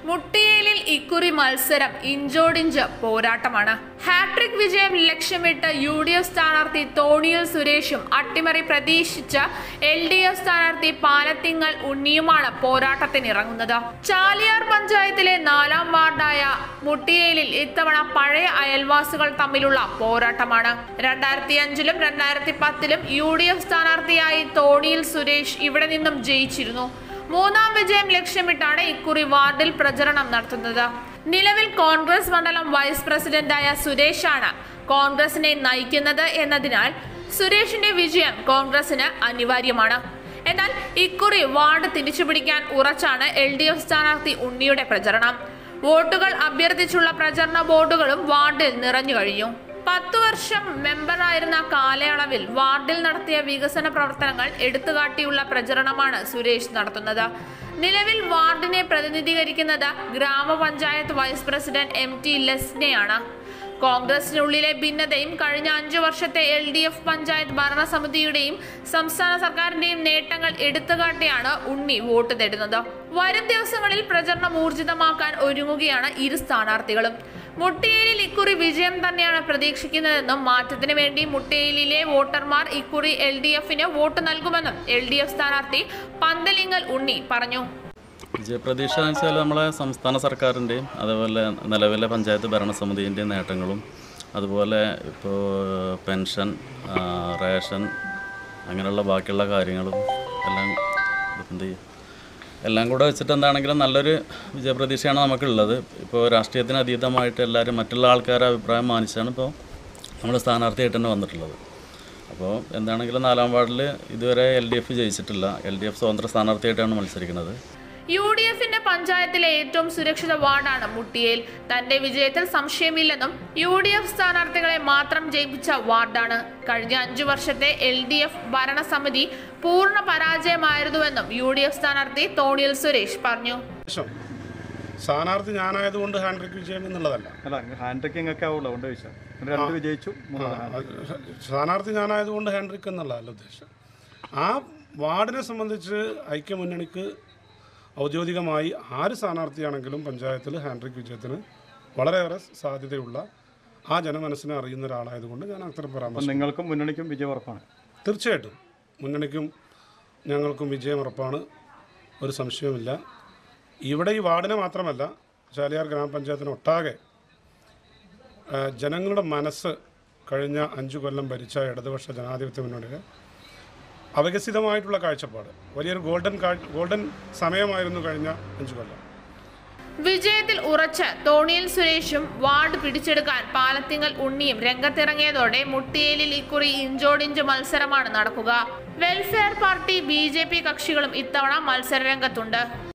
മുട്ടിയേലിൽ ഇക്കുറി മത്സരം ഇഞ്ചോടിഞ്ച് പോരാട്ടമാണ് ഹാട്രിക് വിജയം ലക്ഷ്യമിട്ട് യു ഡി എഫ് സ്ഥാനാർത്ഥി തോണിയിൽ സുരേഷും അട്ടിമറി പ്രതീക്ഷിച്ച എൽ ഡി എഫ് സ്ഥാനാർത്ഥി പാലത്തിങ്ങൽ ഉണ്ണിയുമാണ് പോരാട്ടത്തിനിറങ്ങുന്നത് ചാലിയാർ പഞ്ചായത്തിലെ നാലാം വാർഡായ മുട്ടിയേലിൽ ഇത്തവണ പഴയ അയൽവാസികൾ തമ്മിലുള്ള പോരാട്ടമാണ് രണ്ടായിരത്തി അഞ്ചിലും രണ്ടായിരത്തി പത്തിലും യു ഡി എഫ് സ്ഥാനാർത്ഥിയായി തോണിയിൽ സുരേഷ് ഇവിടെ നിന്നും ജയിച്ചിരുന്നു മൂന്നാം വിജയം ലക്ഷ്യമിട്ടാണ് ഇക്കുറി വാർഡിൽ പ്രചരണം നടത്തുന്നത് നിലവിൽ കോൺഗ്രസ് മണ്ഡലം വൈസ് പ്രസിഡന്റായ സുരേഷാണ് കോൺഗ്രസിനെ നയിക്കുന്നത് എന്നതിനാൽ സുരേഷിന്റെ വിജയം കോൺഗ്രസിന് അനിവാര്യമാണ് എന്നാൽ ഇക്കുറി വാർഡ് തിരിച്ചുപിടിക്കാൻ ഉറച്ചാണ് എൽ ഡി എഫ് സ്ഥാനാർത്ഥി ഉണ്ണിയുടെ പ്രചരണം വോട്ടുകൾ അഭ്യർത്ഥിച്ചുള്ള പ്രചരണ ബോർഡുകളും വാർഡിൽ നിറഞ്ഞു കഴിഞ്ഞു പത്തു വർഷം മെമ്പറായിരുന്ന കാലയളവിൽ വാർഡിൽ നടത്തിയ വികസന പ്രവർത്തനങ്ങൾ എടുത്തുകാട്ടിയുള്ള പ്രചരണമാണ് സുരേഷ് നടത്തുന്നത് നിലവിൽ വാർഡിനെ പ്രതിനിധീകരിക്കുന്നത് ഗ്രാമപഞ്ചായത്ത് വൈസ് പ്രസിഡന്റ് എം ടി ലെസ്നെയാണ് കോൺഗ്രസിനുള്ളിലെ ഭിന്നതയും കഴിഞ്ഞ അഞ്ചു വർഷത്തെ എൽ ഡി എഫ് പഞ്ചായത്ത് ഭരണസമിതിയുടെയും സംസ്ഥാന സർക്കാരിന്റെയും നേട്ടങ്ങൾ എടുത്തുകാട്ടിയാണ് ഉണ്ണി വോട്ട് തേടുന്നത് വരും ദിവസങ്ങളിൽ പ്രചരണം ഊർജിതമാക്കാൻ ഒരുങ്ങുകയാണ് ഇരു സ്ഥാനാർത്ഥികളും മുട്ടിയേലിൽ ഇക്കുറി വിജയം തന്നെയാണ് പ്രതീക്ഷിക്കുന്നതെന്നും മാറ്റത്തിന് വേണ്ടി മുട്ടിയേലിലെ വോട്ടർമാർ ഇക്കുറി എൽ ഡി എഫിന് വോട്ട് നൽകുമെന്നും എൽ ഡി എഫ് സ്ഥാനാർത്ഥി പന്തലിങ്ങൽ ഉണ്ണി പറഞ്ഞു വിജയപ്രതീക്ഷ എന്ന് വെച്ചാൽ നമ്മളെ സംസ്ഥാന സർക്കാരിൻ്റെയും അതേപോലെ നിലവിലെ പഞ്ചായത്ത് ഭരണസമിതിൻ്റെയും നേട്ടങ്ങളും അതുപോലെ ഇപ്പോൾ പെൻഷൻ ആ, റേഷൻ അങ്ങനെയുള്ള ബാക്കിയുള്ള കാര്യങ്ങളും എല്ലാം എന്ത് ചെയ്യും എല്ലാം കൂടെ വെച്ചിട്ട് എന്താണെങ്കിലും നല്ലൊരു വിജയപ്രതീക്ഷയാണ് നമുക്കുള്ളത് ഇപ്പോൾ രാഷ്ട്രീയത്തിന് അതീതമായിട്ട് എല്ലാവരും മറ്റുള്ള ആൾക്കാരുടെ അഭിപ്രായം മാനിച്ചാണ് ഇപ്പോൾ നമ്മൾ സ്ഥാനാർത്ഥിയായിട്ട് തന്നെ വന്നിട്ടുള്ളത് അപ്പോൾ എന്താണെങ്കിലും നാലാം വാർഡിൽ ഇതുവരെ എൽ ഡി എഫ് ജയിച്ചിട്ടില്ല എൽ ഡി എഫ് സ്വതന്ത്ര സ്ഥാനാർത്ഥിയായിട്ടാണ് മത്സരിക്കുന്നത് യു ഡി എഫിന്റെ പഞ്ചായത്തിലെ ഏറ്റവും സുരക്ഷിത വാർഡാണ് മുട്ടിയേൽ തന്റെ വിജയത്തിൽ സംശയമില്ലെന്നും യു ഡി എഫ് സ്ഥാനാർത്ഥികളെ മാത്രം ജയിപ്പിച്ച വാർഡാണ് കഴിഞ്ഞ അഞ്ചു വർഷത്തെ എൽ ഡി എഫ് ഭരണസമിതി പൂർണ്ണ പരാജയമായിരുന്നുവെന്നും യു ഡി എഫ് സ്ഥാനാർത്ഥി തോണിയിൽ സുരേഷ് പറഞ്ഞു ശേഷം സ്ഥാനാർത്ഥി ഞാനായതുകൊണ്ട് ഹാൻഡ്രിക് വിജയം എന്നുള്ളതല്ല അല്ല ഹാൻഡ്രിക്ക് ഇങ്ങൊക്കെ ആവുള്ളൂ അതുകൊണ്ട് ചോദിച്ചാൽ രണ്ട് വിജയിച്ചു മൂന്നാമത് അത് സ്ഥാനാർത്ഥി ഞാനായതുകൊണ്ട് ഹാൻഡ്രിക് എന്നുള്ളതല്ല ഉദ്ദേശം ആ വാർഡിനെ സംബന്ധിച്ച് ഐക്യമുന്നണിക്ക് ഔദ്യോഗികമായി ആര് സ്ഥാനാർത്ഥിയാണെങ്കിലും പഞ്ചായത്തിൽ ഹാൻഡ്രിക് വിജയത്തിന് വളരെയേറെ സാധ്യതയുള്ള ആ ജനമനസ്സിനെ അറിയുന്ന ഒരാളായതുകൊണ്ട് ഞാൻ അത്തരം അപ്പം പരാമർശം നിങ്ങൾക്കും മുന്നണിക്കും വിജയം ഉറപ്പാണ് തീർച്ചയായിട്ടും മുന്നണിക്കും ഞങ്ങൾക്കും വിജയം ഉറപ്പാണ് ഒരു സംശയവുമില്ല ഇവിടെ ഈ വാർഡിനെ മാത്രമല്ല ചാലിയാർ ഗ്രാമപഞ്ചായത്തിന് ഒട്ടാകെ ആ, ജനങ്ങളുടെ മനസ്സ് കഴിഞ്ഞ അഞ്ചു കൊല്ലം ഭരിച്ച ഇടതുപക്ഷ ജനാധിപത്യ മുന്നണിയുടെ അവികസിതമായിട്ടുള്ള കാഴ്ചപ്പാട് വലിയൊരു ഗോൾഡൻ കാ- ഗോൾഡൻ സമയമായിരുന്നു കഴിഞ്ഞ അഞ്ചു കൊല്ലം വിജയത്തിൽ ഉറച്ച് തോണിയിൽ സുരേഷും വാർഡ് പിടിച്ചെടുക്കാൻ പാലത്തിങ്ങൽ ഉണ്ണിയും രംഗത്തിറങ്ങിയതോടെ മുട്ടിയേലിൽ ഇക്കുറി ഇഞ്ചോടിഞ്ച് മത്സരമാണ് നടക്കുക വെൽഫെയർ പാർട്ടി ബി കക്ഷികളും ഇത്തവണ മത്സരരംഗത്തുണ്ട്